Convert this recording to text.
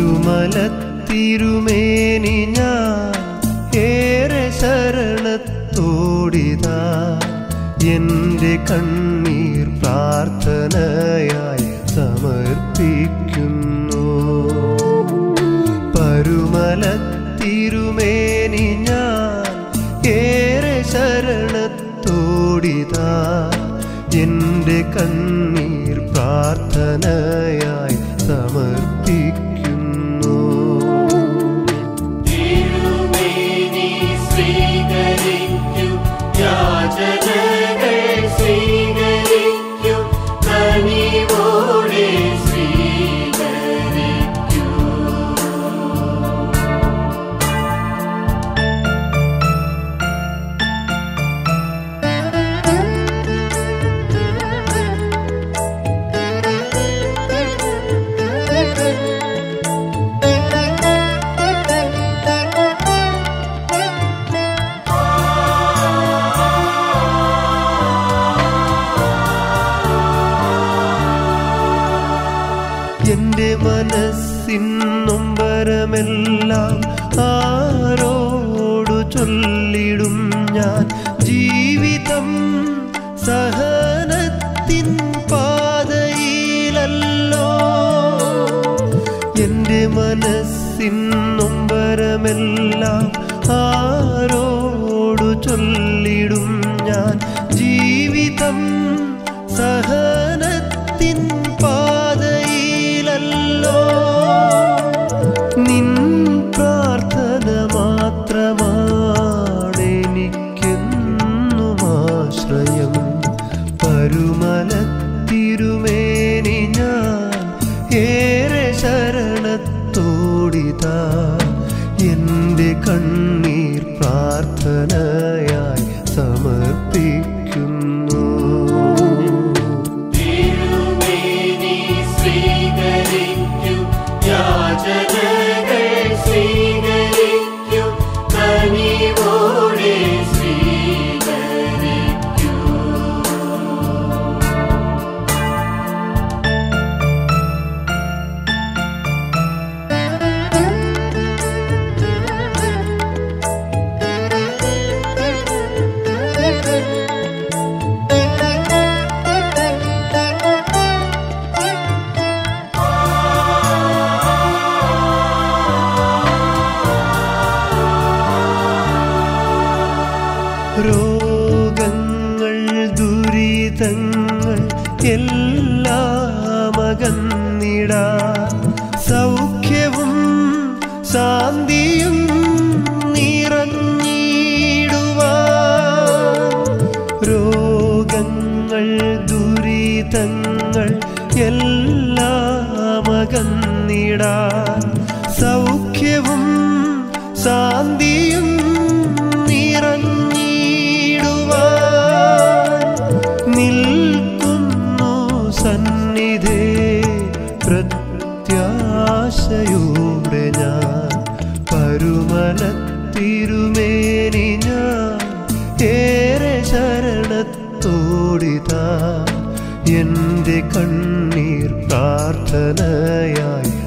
പരുമലത്തിരുമേനി ഞാൻ ഏറെ ശരണത്തോടിതാ എന്റെ കണ്ണീർ പ്രാർത്ഥനയായി സമർപ്പിക്കുന്നു പരുമലത്തിരുമേനി ഞാൻ ഏറെ ശരണത്തോടിതാ എന്റെ കണ്ണീർ പ്രാർത്ഥനയായി സമർപ്പിക്കുന്നു തിരുമേനി സ്വീകരിക്കൂ യാചനകൾ സ്വീകരിക്കൂ കനിവോടെ സ്വീകരിക്കൂ എന്റെ മനസ്സിൻ നൊമ്പരമെല്ലാം ആരോടു ചൊല്ലിടും ഞാൻ ജീവിതം സഹനത്തിൻ പാതയിലല്ലോ എന്റെ മനസ്സിൻ നൊമ്പരമെല്ലാം ആരോടു ചൊല്ലിടും ഞാൻ ജീവിതം സഹനത്തിൻ പാതയിലല്ലോ നിൻ പ്രാർത്ഥന മാത്രമാണെനിക്കെന്നും ആശ്രയം പരുമലത്തിരുമേനി ഞാൻ ഏറെ ശരണത്തോടിതാ എന്റെ കണ്ണീർ പ്രാർത്ഥനയായി സമർപ്പിക്കുന്നു തിരുമേനി സ്വീകരിക്കൂ യാചനകൾ സ്വീകരിക്കൂ കനിവോടെ സ്വീകരിക്കൂ രോഗങ്ങൾ ദുരിതങ്ങൾ എല്ലാം അകന്നിടാ സൗഖ്യവും ശാന്തിയും നിറഞ്ഞിടുവാ രോഗങ്ങൾ ദുരിതങ്ങൾ എല്ലാം അകന്നിടാ സൗഖ്യവും ശാന്തിയും നിറഞ്ഞിടുവാൻ നിൽക്കുന്നു സന്നിധേ പ്രത്യാശയോടെ ഞാൻ പരുമലത്തിരുമേനി ഞാൻ ഏറെ ശരണത്തോടിതാ എന്റെ കണ്ണീർ പ്രാർത്ഥനയായി